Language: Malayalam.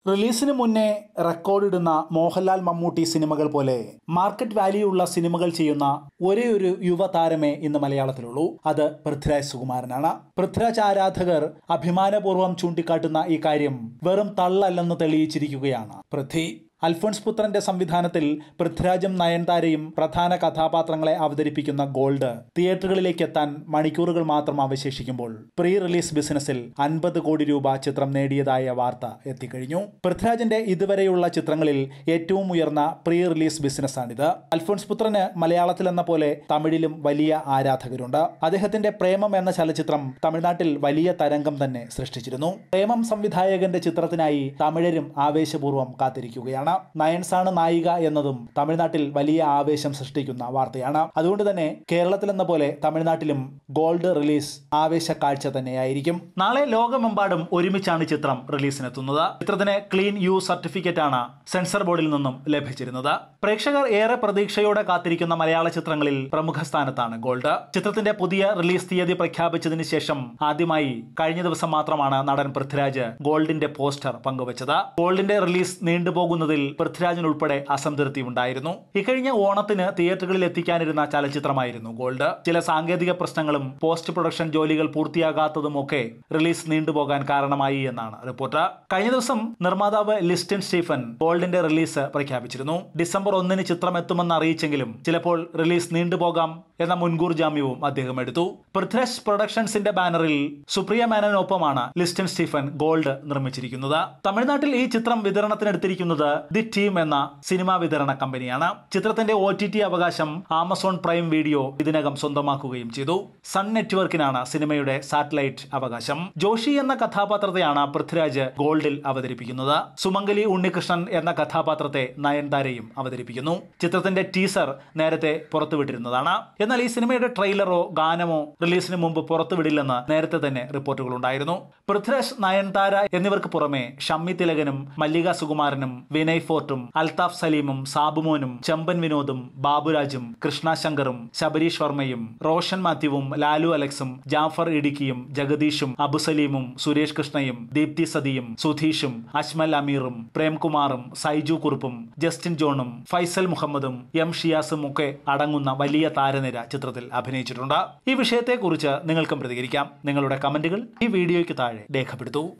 റിലീസിന് മുന്നേ റെക്കോർഡിടുന്ന മോഹൻലാൽ മമ്മൂട്ടി സിനിമകൾ പോലെ മാർക്കറ്റ് വാല്യൂ ഉള്ള സിനിമകൾ ചെയ്യുന്ന ഒരേ ഒരു യുവതാരമേ ഇന്ന് മലയാളത്തിലുള്ളൂ അത് പൃഥ്വിരാജ് സുകുമാരനാണ് പൃഥ്വിരാജ് ആരാധകർ അഭിമാനപൂർവ്വം ചൂണ്ടിക്കാട്ടുന്ന ഈ കാര്യം വെറും തള്ളല്ലെന്ന് തെളിയിച്ചിരിക്കുകയാണ് പൃഥ്വി അൽഫോൺസ് പുത്രന്റെ സംവിധാനത്തിൽ പൃഥ്വിരാജും നയൻതാരയും പ്രധാന കഥാപാത്രങ്ങളെ അവതരിപ്പിക്കുന്ന ഗോൾഡ് തിയേറ്ററുകളിലേക്ക് എത്താൻ മണിക്കൂറുകൾ മാത്രം അവശേഷിക്കുമ്പോൾ പ്രീ റിലീസ് ബിസിനസ്സിൽ അൻപത് കോടി രൂപ ചിത്രം നേടിയതായ വാർത്ത എത്തിക്കഴിഞ്ഞു പൃഥ്വിരാജിന്റെ ഇതുവരെയുള്ള ചിത്രങ്ങളിൽ ഏറ്റവും ഉയർന്ന പ്രീ റിലീസ് ബിസിനസ്സാണിത് അൽഫോൺസ് പുത്രന് മലയാളത്തിലെന്ന പോലെ തമിഴിലും വലിയ ആരാധകരുണ്ട് അദ്ദേഹത്തിന്റെ പ്രേമം എന്ന ചലച്ചിത്രം തമിഴ്നാട്ടിൽ വലിയ തരംഗം തന്നെ സൃഷ്ടിച്ചിരുന്നു പ്രേമം സംവിധായകന്റെ ചിത്രത്തിനായി തമിഴരും ആവേശപൂർവ്വം കാത്തിരിക്കുകയാണ് നയൻസാണ് നായിക എന്നതും തമിഴ്നാട്ടിൽ വലിയ ആവേശം സൃഷ്ടിക്കുന്ന വാർത്തയാണ് അതുകൊണ്ട് തന്നെ കേരളത്തിലെന്ന പോലെ തമിഴ്നാട്ടിലും ഗോൾഡ് റിലീസ് ആവേശ കാഴ്ച തന്നെയായിരിക്കും നാളെ ലോകമെമ്പാടും ഒരുമിച്ചാണ് ചിത്രം റിലീസിനെത്തുന്നത് ചിത്രത്തിന് ക്ലീൻ യു സർട്ടിഫിക്കറ്റ് ആണ് സെൻസർ ബോർഡിൽ നിന്നും ലഭിച്ചിരുന്നത് പ്രേക്ഷകർ ഏറെ പ്രതീക്ഷയോടെ കാത്തിരിക്കുന്ന മലയാള ചിത്രങ്ങളിൽ പ്രമുഖ സ്ഥാനത്താണ് ഗോൾഡ് ചിത്രത്തിന്റെ പുതിയ റിലീസ് തീയതി പ്രഖ്യാപിച്ചതിന് ശേഷം ആദ്യമായി കഴിഞ്ഞ ദിവസം മാത്രമാണ് നടൻ പൃഥ്വിരാജ് ഗോൾഡിന്റെ പോസ്റ്റർ പങ്കുവച്ചത് ഗോൾഡിന്റെ റിലീസ് നീണ്ടുപോകുന്നതിൽ പൃഥ്വിരാജിനുൾപ്പെടെ അസംതൃപ്തി ഉണ്ടായിരുന്നു ഇക്കഴിഞ്ഞ ഓണത്തിന് തിയേറ്ററുകളിൽ എത്തിക്കാനിരുന്ന ചലച്ചിത്രമായിരുന്നു ഗോൾഡ് ചില സാങ്കേതിക പ്രശ്നങ്ങളും പോസ്റ്റ് പ്രൊഡക്ഷൻ ജോലികൾ പൂർത്തിയാകാത്തതുമൊക്കെ റിലീസ് നീണ്ടുപോകാൻ കാരണമായി എന്നാണ് റിപ്പോർട്ട് കഴിഞ്ഞ ദിവസം നിർമ്മാതാവ് ലിസ്റ്റൻ സ്റ്റീഫൻ ഗോൾഡിന്റെ റിലീസ് പ്രഖ്യാപിച്ചിരുന്നു ഡിസംബർ ഒന്നിന് ചിത്രം എത്തുമെന്ന് അറിയിച്ചെങ്കിലും ചിലപ്പോൾ റിലീസ് നീണ്ടുപോകാം എന്ന മുൻകൂർ ജാമ്യവും അദ്ദേഹം എടുത്തു പൃഥ്വിരാജ് പ്രൊഡക്ഷൻസിന്റെ ബാനറിൽ സുപ്രിയ മേനോനൊപ്പമാണ് ലിസ്റ്റൻ സ്റ്റീഫൻ ഗോൾഡ് നിർമ്മിച്ചിരിക്കുന്നത് തമിഴ്നാട്ടിൽ ഈ ചിത്രം വിതരണത്തിനെടുത്തിരിക്കുന്നത് ദി ടീം എന്ന സിനിമാ വിതരണ കമ്പനിയാണ് ചിത്രത്തിന്റെ ഒ ടി ടി അവകാശം ആമസോൺ പ്രൈം വീഡിയോ ഇതിനകം സ്വന്തമാക്കുകയും ചെയ്തു സൺ നെറ്റ്വർക്കിനാണ് സിനിമയുടെ സാറ്റലൈറ്റ് അവകാശം ജോഷി എന്ന കഥാപാത്രത്തെയാണ് പൃഥ്വിരാജ് ഗോൾഡിൽ അവതരിപ്പിക്കുന്നത് സുമംഗലി ഉണ്ണികൃഷ്ണൻ എന്ന കഥാപാത്രത്തെ നയൻതാരയും അവതരിപ്പിക്കുന്നു ചിത്രത്തിന്റെ ടീസർ നേരത്തെ പുറത്തുവിട്ടിരുന്നതാണ് എന്നാൽ ഈ സിനിമയുടെ ട്രെയിലറോ ഗാനമോ റിലീസിന് മുമ്പ് പുറത്തുവിടില്ലെന്ന് നേരത്തെ തന്നെ റിപ്പോർട്ടുകൾ ഉണ്ടായിരുന്നു പൃഥ്വിരാജ് നയൻതാര എന്നിവർക്ക് പുറമെ ഷമ്മി തിലകനും മല്ലിക സുകുമാരനും വിനയ് ഫോർട്ടും അൽതാഫ് സലീമും സാബുമോനും ചെമ്പൻ വിനോദും ബാബുരാജും കൃഷ്ണ ശങ്കറും ശബരീഷ് വർമ്മയും റോഷൻ മാത്യുവും ലാലു അലക്സും ജാഫർ ഇടുക്കിയും ജഗദീഷും അബുസലീമും സുരേഷ് കൃഷ്ണയും ദീപ്തി സതിയും സുധീഷും അജ്മൽ അമീറും പ്രേംകുമാറും സൈജു കുറുപ്പും ജസ്റ്റിൻ ജോണും ഫൈസൽ മുഹമ്മദും എം ഷിയാസും ഒക്കെ അടങ്ങുന്ന വലിയ താരനിര ചിത്രത്തിൽ അഭിനയിച്ചിട്ടുണ്ട് ഈ വിഷയത്തെക്കുറിച്ച് നിങ്ങൾക്കും പ്രതികരിക്കാം നിങ്ങളുടെ കമന്റുകൾ ഈ വീഡിയോയ്ക്ക് താഴെ രേഖപ്പെടുത്തൂ